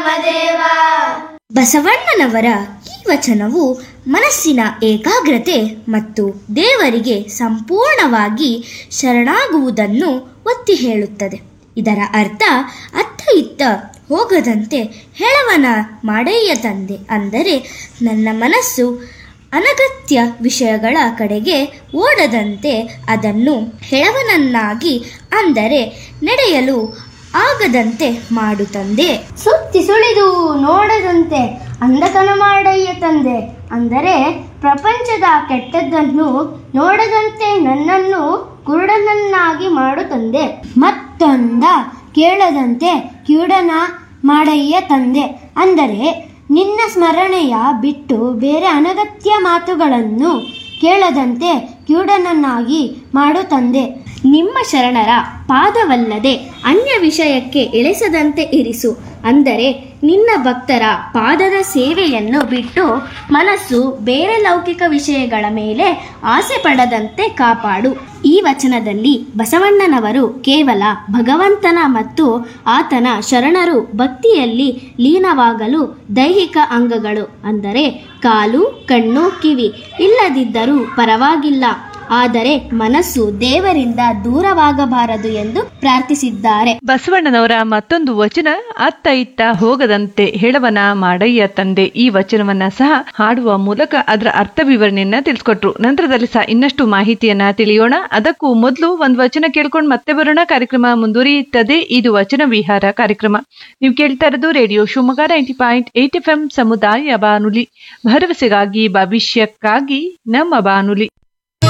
ರಾಮದೇವ ಬಸವಣ್ಣನವರ ಈ ವಚನವು ಮನಸ್ಸಿನ ಏಕಾಗ್ರತೆ ಮತ್ತು ದೇವರಿಗೆ ಸಂಪೂರ್ಣವಾಗಿ ಶರಣಾಗುವುದನ್ನು ಒತ್ತಿ ಹೇಳುತ್ತದೆ ಇದರ ಅರ್ಥ ಅತ್ತ ಇತ್ತ ಹೋಗದಂತೆ ಹೆಳವನ ಮಾಡಯ್ಯ ತಂದೆ ಅಂದರೆ ನನ್ನ ಮನಸ್ಸು ಅನಗತ್ಯ ವಿಷಯಗಳ ಕಡೆಗೆ ಓಡದಂತೆ ಅದನ್ನು ಹೆಳವನನ್ನಾಗಿ ಅಂದರೆ ನಡೆಯಲು ಆಗದಂತೆ ಮಾಡು ತಂದೆ ಸುತ್ತಿ ಸುಳಿದು ನೋಡದಂತೆ ಅಂಧಕನ ಮಾಡಯ್ಯ ತಂದೆ ಅಂದರೆ ಪ್ರಪಂಚದ ಕೆಟ್ಟದ್ದನ್ನು ನೋಡದಂತೆ ನನ್ನನ್ನು ಕುರುಡನನ್ನಾಗಿ ಮಾಡು ತಂದೆ ಮತ್ತೊಂದ ಕೇಳದಂತೆ ಕಿವುಡನ ಮಾಡಯ್ಯ ತಂದೆ ಅಂದರೆ ನಿನ್ನ ಸ್ಮರಣೆಯ ಬಿಟ್ಟು ಬೇರೆ ಅನಗತ್ಯ ಮಾತುಗಳನ್ನು ಕೇಳದಂತೆ ಕಿವುಡನನ್ನಾಗಿ ಮಾಡು ತಂದೆ ನಿಮ್ಮ ಶರಣರ ಪಾದವಲ್ಲದೆ ಅನ್ಯ ವಿಷಯಕ್ಕೆ ಇಳಿಸದಂತೆ ಇರಿಸು ಅಂದರೆ ನಿನ್ನ ಭಕ್ತರ ಪಾದದ ಸೇವೆಯನ್ನು ಬಿಟ್ಟು ಮನಸ್ಸು ಬೇರೆ ಲೌಕಿಕ ವಿಷಯಗಳ ಮೇಲೆ ಆಸೆ ಪಡದಂತೆ ಕಾಪಾಡು ಈ ವಚನದಲ್ಲಿ ಬಸವಣ್ಣನವರು ಕೇವಲ ಭಗವಂತನ ಮತ್ತು ಆತನ ಶರಣರು ಭಕ್ತಿಯಲ್ಲಿ ಲೀನವಾಗಲು ದೈಹಿಕ ಅಂಗಗಳು ಅಂದರೆ ಕಾಲು ಕಣ್ಣು ಕಿವಿ ಇಲ್ಲದಿದ್ದರೂ ಪರವಾಗಿಲ್ಲ ಆದರೆ ಮನಸ್ಸು ದೇವರಿಂದ ದೂರವಾಗಬಾರದು ಎಂದು ಪ್ರಾರ್ಥಿಸಿದ್ದಾರೆ ಬಸವಣ್ಣನವರ ಮತ್ತೊಂದು ವಚನ ಅತ್ತ ಇತ್ತ ಹೋಗದಂತೆ ಹೇಳವನ ಮಾಡಯ್ಯ ತಂದೆ ಈ ವಚನವನ್ನ ಸಹ ಹಾಡುವ ಮೂಲಕ ಅದರ ಅರ್ಥ ವಿವರಣೆಯನ್ನ ತಿಳಿಸ್ಕೊಟ್ರು ನಂತರದಲ್ಲಿ ಸಹ ಇನ್ನಷ್ಟು ಮಾಹಿತಿಯನ್ನ ತಿಳಿಯೋಣ ಅದಕ್ಕೂ ಮೊದಲು ಒಂದು ವಚನ ಕೇಳ್ಕೊಂಡು ಮತ್ತೆ ಬರೋಣ ಕಾರ್ಯಕ್ರಮ ಮುಂದುವರಿಯುತ್ತದೆ ಇದು ವಚನ ವಿಹಾರ ಕಾರ್ಯಕ್ರಮ ನೀವು ಕೇಳ್ತಾ ಇರೋದು radio Shivamogga ninety point eight F M ಸಮುದಾಯ ಬಾನುಲಿ ಭರವಸೆಗಾಗಿ ಭವಿಷ್ಯಕ್ಕಾಗಿ ನಮ್ಮ ಬಾನುಲಿ